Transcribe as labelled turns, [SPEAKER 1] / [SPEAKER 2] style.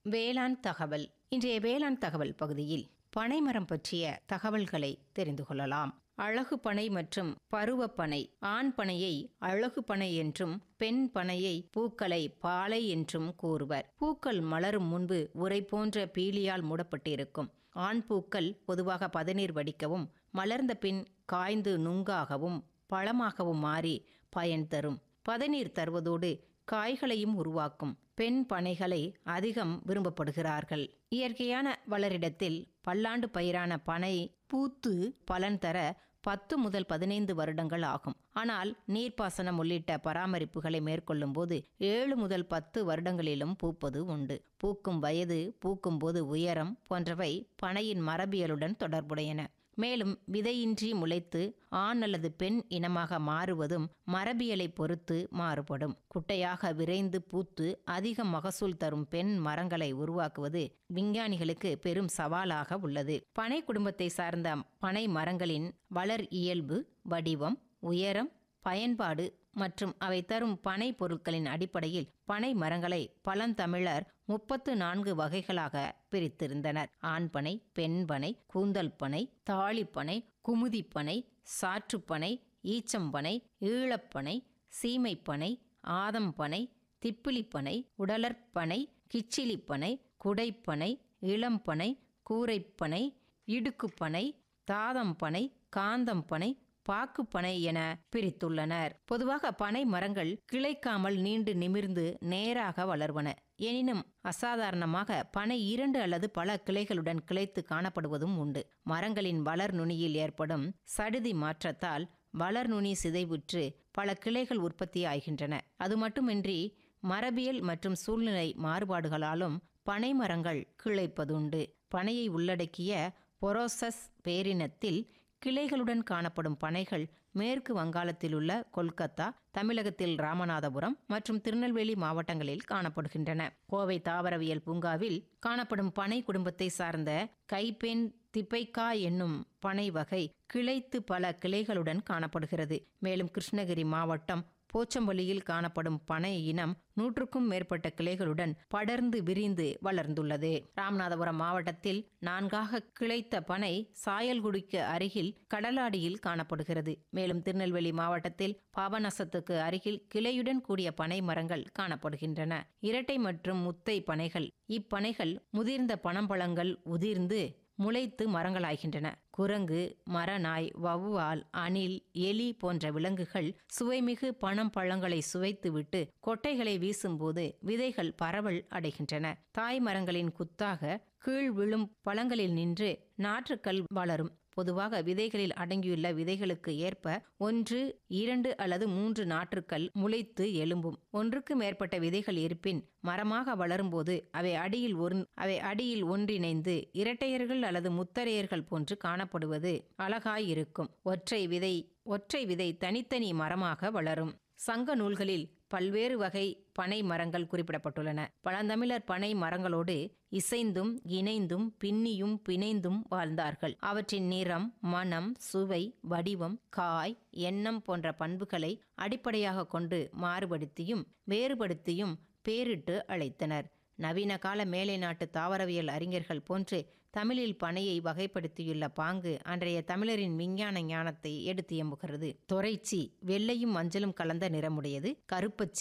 [SPEAKER 1] வேளாண் தகவல் இன்றைய வேளாண் தகவல் பகுதியில் பனைமரம் பற்றிய தகவல்களை தெரிந்து கொள்ளலாம் அழகு பனை மற்றும் பருவப்பனை ஆண் பனையை அழகு பனை என்றும் பெண் பனையை பூக்களை பாலை என்றும் கூறுவர் பூக்கள் மலரும் முன்பு உரை போன்ற பீலியால் மூடப்பட்டிருக்கும் ஆண் பூக்கள் பொதுவாக பதநீர் வடிக்கவும் மலர்ந்த பின் காய்ந்து நுங்காகவும் பழமாகவும் மாறி பயன் தரும் பதநீர் தருவதோடு காய்களையும் உருவாக்கும் பெண் பனைகளை அதிகம் விரும்பப்படுகிறார்கள் இயற்கையான வளரிடத்தில் பல்லாண்டு பயிரான பனை பூத்து பலன் தர பத்து முதல் பதினைந்து வருடங்கள் ஆகும் ஆனால் நீர்ப்பாசனம் உள்ளிட்ட பராமரிப்புகளை மேற்கொள்ளும் போது ஏழு முதல் பத்து வருடங்களிலும் பூப்பது உண்டு பூக்கும் வயது பூக்கும் போது உயரம் போன்றவை பனையின் மரபியலுடன் தொடர்புடையன மேலும் விதையின்றி முளைத்து ஆண் அல்லது பெண் இனமாக மாறுவதும் மரபியலை பொறுத்து மாறுபடும் குட்டையாக விரைந்து பூத்து அதிக மகசூல் தரும் பெண் மரங்களை உருவாக்குவது விஞ்ஞானிகளுக்கு பெரும் சவாலாக உள்ளது பனை குடும்பத்தை சார்ந்த பனை மரங்களின் வளர் இயல்பு வடிவம் உயரம் பயன்பாடு மற்றும் அவை தரும் பனை பொருட்களின் அடிப்படையில் பனை மரங்களை பழந்தமிழர் முப்பத்து நான்கு வகைகளாக பிரித்திருந்தனர் ஆண் பனை பெண் பனை கூந்தல் பனை தாளிப்பனை குமுதிப்பனை சாற்றுப்பனை ஈச்சம்பனை ஈழப்பனை சீமைப்பனை ஆதம்பனை திப்பிலிப்பனை உடலற்பனை கிச்சிலிப்பனை குடைப்பனை இளம்பனை கூரைப்பனை இடுக்குப்பனை தாதம்பனை காந்தம்பனை பாக்குப்பனை என பிரித்துள்ளனர் பொதுவாக பனை மரங்கள் கிளைக்காமல் நீண்டு நிமிர்ந்து நேராக வளர்வன எனினும் அசாதாரணமாக பனை இரண்டு அல்லது பல கிளைகளுடன் கிளைத்து காணப்படுவதும் உண்டு மரங்களின் வளர் நுனியில் ஏற்படும் சடுதி மாற்றத்தால் வளர் நுனி சிதைவுற்று பல கிளைகள் உற்பத்தி ஆகின்றன அது மட்டுமின்றி மரபியல் மற்றும் சூழ்நிலை மாறுபாடுகளாலும் பனை மரங்கள் கிளைப்பதுண்டு பனையை உள்ளடக்கிய பொரோசஸ் பேரினத்தில் கிளைகளுடன் காணப்படும் பனைகள் மேற்கு வங்காளத்தில் உள்ள கொல்கத்தா தமிழகத்தில் ராமநாதபுரம் மற்றும் திருநெல்வேலி மாவட்டங்களில் காணப்படுகின்றன கோவை தாவரவியல் பூங்காவில் காணப்படும் பனை குடும்பத்தை சார்ந்த கைப்பெண் திப்பைக்கா என்னும் பனை வகை கிளைத்து பல கிளைகளுடன் காணப்படுகிறது மேலும் கிருஷ்ணகிரி மாவட்டம் போச்சம்பள்ளியில் காணப்படும் பனை இனம் நூற்றுக்கும் மேற்பட்ட கிளைகளுடன் படர்ந்து விரிந்து வளர்ந்துள்ளது ராமநாதபுரம் மாவட்டத்தில் நான்காக கிளைத்த பனை சாயல்குடிக்கு அருகில் கடலாடியில் காணப்படுகிறது மேலும் திருநெல்வேலி மாவட்டத்தில் பாபநாசத்துக்கு அருகில் கிளையுடன் கூடிய பனை மரங்கள் காணப்படுகின்றன இரட்டை மற்றும் முத்தை பனைகள் இப்பனைகள் முதிர்ந்த பனம்பழங்கள் உதிர்ந்து முளைத்து மரங்களாகின்றன குரங்கு மரநாய் வௌவால் அணில் எலி போன்ற விலங்குகள் சுவைமிகு பணம் பழங்களை சுவைத்துவிட்டு கொட்டைகளை வீசும்போது விதைகள் பரவல் அடைகின்றன தாய் மரங்களின் குத்தாக கீழ் விழும் பழங்களில் நின்று நாற்றுக்கள் வளரும் பொதுவாக விதைகளில் அடங்கியுள்ள விதைகளுக்கு ஏற்ப ஒன்று இரண்டு அல்லது மூன்று நாற்றுக்கள் முளைத்து எழும்பும் ஒன்றுக்கு மேற்பட்ட விதைகள் இருப்பின் மரமாக வளரும்போது அவை அடியில் ஒரு அவை அடியில் ஒன்றிணைந்து இரட்டையர்கள் அல்லது முத்தரையர்கள் போன்று காணப்படுவது அழகாயிருக்கும் ஒற்றை விதை ஒற்றை விதை தனித்தனி மரமாக வளரும் சங்க நூல்களில் பல்வேறு வகை பனை மரங்கள் குறிப்பிடப்பட்டுள்ளன பழந்தமிழர் பனை மரங்களோடு இசைந்தும் இணைந்தும் பின்னியும் பிணைந்தும் வாழ்ந்தார்கள் அவற்றின் நிறம் மனம் சுவை வடிவம் காய் எண்ணம் போன்ற பண்புகளை அடிப்படையாக கொண்டு மாறுபடுத்தியும் வேறுபடுத்தியும் பேரிட்டு அழைத்தனர் நவீன கால மேலை நாட்டு தாவரவியல் அறிஞர்கள் போன்று தமிழில் பனையை வகைப்படுத்தியுள்ள பாங்கு அன்றைய தமிழரின் விஞ்ஞான ஞானத்தை எடுத்து எம்புகிறது தொரைச்சி வெள்ளையும் மஞ்சளும் கலந்த நிறமுடையது கருப்பச்சி